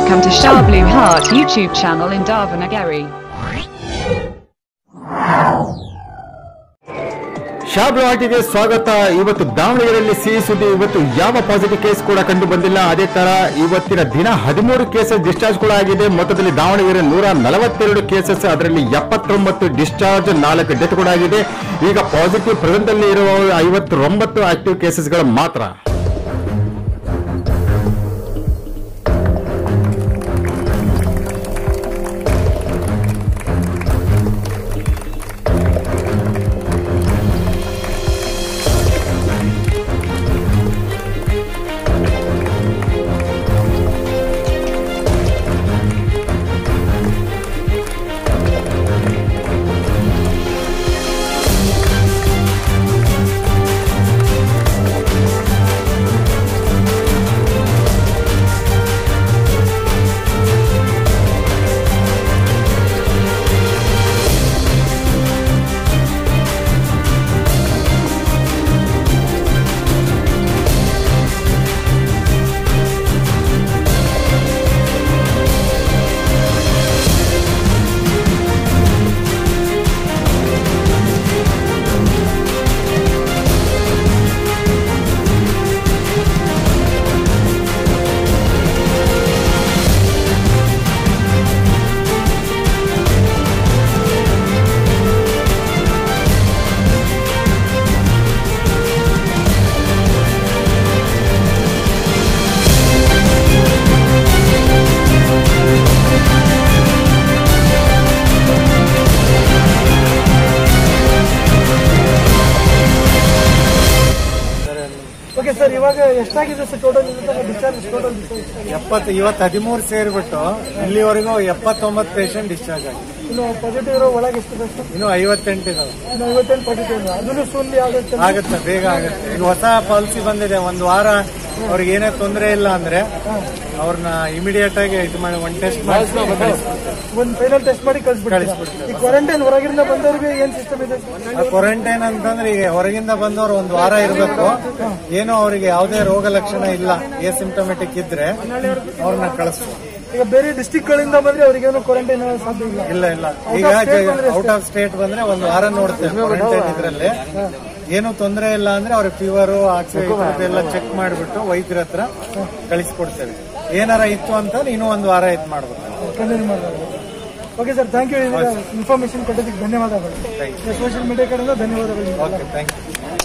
Welcome to Shah Blue Heart YouTube channel in Davanagari. ಶಾಬ್ಲಾಟಿಗೆ ಸ್ವಾಗತ ಇವತ್ತು ದಾವಣಗೆರೆಯಲ್ಲಿ ಸಿಹಿ ಸುದ್ದಿ ಇವತ್ತು ಯಾವ ಪಾಸಿಟಿವ್ ಕೇಸ್ ಕೂಡ ಕಂಡು ಬಂದಿಲ್ಲ ಅದೇ ತರ ಇವತ್ತಿನ ದಿನ ಹದಿಮೂರು ಕೇಸಸ್ ಡಿಸ್ಚಾರ್ಜ್ ಕೂಡ ಆಗಿದೆ ಮೊತ್ತದಲ್ಲಿ ದಾವಣಗೆರೆ ನೂರ ನಲವತ್ತೆರಡು ಕೇಸಸ್ ಅದರಲ್ಲಿ ಎಪ್ಪತ್ತೊಂಬತ್ತು ಡಿಸ್ಚಾರ್ಜ್ ನಾಲ್ಕು ಡೆತ್ ಕೂಡ ಆಗಿದೆ ಈಗ ಪಾಸಿಟಿವ್ ಪ್ರೆಸೆಂಟ್ ಅಲ್ಲಿ ಇರುವ ಐವತ್ತೊಂಬತ್ತು ಆಕ್ಟಿವ್ ಕೇಸಸ್ಗಳು ಮಾತ್ರ ಓಕೆ ಸರ್ ಇವಾಗ ಎಷ್ಟಾಗಿದೆ ಸರ್ ಟೋಟಲ್ ಡಿಸ್ಚಾರ್ಜ್ ಟೋಟಲ್ ಎಪ್ಪತ್ತು ಇವತ್ತು ಹದಿಮೂರು ಸೇರಿಬಿಟ್ಟು ಇಲ್ಲಿವರೆಗೂ ಎಪ್ಪತ್ತೊಂಬತ್ತು ಪೇಷಂಟ್ ಡಿಸ್ಚಾರ್ಜ್ ಆಗಿದೆ ಇನ್ನು ಪಾಸಿಟಿವ್ ಇರೋ ಒಳಗೆ ಎಷ್ಟು ಸರ್ ಇನ್ನು ಐವತ್ತೆಂಟು ಇದಾವೆ ಇನ್ನು ಐವತ್ತೆಂಟು ಪಾಸಿಟಿವ್ ಅದನ್ನು ಸುಳ್ಳಿ ಆಗುತ್ತೆ ಆಗುತ್ತೆ ಬೇಗ ಆಗುತ್ತೆ ಈಗ ಹೊಸ ಪಾಲಿಸಿ ಬಂದಿದೆ ಒಂದು ವಾರ ಅವ್ರಿಗೆ ಏನೇ ತೊಂದರೆ ಇಲ್ಲ ಅಂದ್ರೆ ಅವ್ರನ್ನ ಇಮಿಡಿಯೇಟ್ ಆಗಿ ಇದು ಮಾಡಿ ಒಂದು ಟೆಸ್ಟ್ ಮಾಡಿ ಒಂದು ಫೈನಲ್ ಟೆಸ್ಟ್ ಮಾಡಿ ಕಳಿಸ್ಬಿಡ್ತೀರಾ ಕಳಿಸ್ಬಿಡ್ತೀರಾ. ಈ ಕ್ವಾರಂಟೈನ್ ಹೊರಗಿಂದ ಬಂದವ್ರಿಗೆ ಏನ್ ಸಿಸ್ಟಮ್ ಇದೆ ಸರ್ ಕ್ವಾರಂಟೈನ್ ಅಂತಂದ್ರೆ ಈಗ ಹೊರಗಿಂದ ಬಂದವರು ಒಂದು ವಾರ ಇರಬೇಕು ಏನೋ ಅವರಿಗೆ ಯಾವುದೇ ರೋಗ ಲಕ್ಷಣ ಇಲ್ಲ ಏ ಸಿಂಟಮೆಟಿಕ್ ಇದ್ರೆ ಅವ್ರನ್ನ ಕಳಿಸ್ಬೋದು ಈಗ ಬೇರೆ ಡಿಸ್ಟಿಕ್ ಗಳಿಂದ ಬಂದ್ರೆ ಅವ್ರಿಗೇನು ಕ್ವಾರಂಟೈನ್ ಸಾಧ್ಯ ಇಲ್ಲ ಇಲ್ಲ ಇಲ್ಲ ಈಗ ಔಟ್ ಆಫ್ ಸ್ಟೇಟ್ ಬಂದ್ರೆ ಒಂದು ವಾರ ನೋಡ್ತೇವೆ ಕ್ವಾರಂಟೈನ್ ಇದ್ರಲ್ಲಿ ಏನು ತೊಂದರೆ ಇಲ್ಲ ಅಂದ್ರೆ ಅವ್ರ ಫೀವರ್ ಎಲ್ಲ ಚೆಕ್ ಮಾಡಿಬಿಟ್ಟು ವೈದ್ಯರ ಹತ್ರ ಕಳಿಸ್ಕೊಡ್ತೇವೆ ಏನಾರ ಇತ್ತು ಅಂತ ಇನ್ನೂ ಒಂದು ವಾರ ಇದು ಮಾಡ್ಬೇಕು ಕಂಟಿನ್ಯೂ ಮಾಡಬಹುದು okay sir thank you information ಕೊಟ್ಟಿದ್ದಕ್ಕೆ ಧನ್ಯವಾದಗಳು ಸೋಷಿಯಲ್ ಮೀಡಿಯಾ ಕಡೆಯಿಂದ ಧನ್ಯವಾದಗಳು ಓಕೆ ಥ್ಯಾಂಕ್ ಯು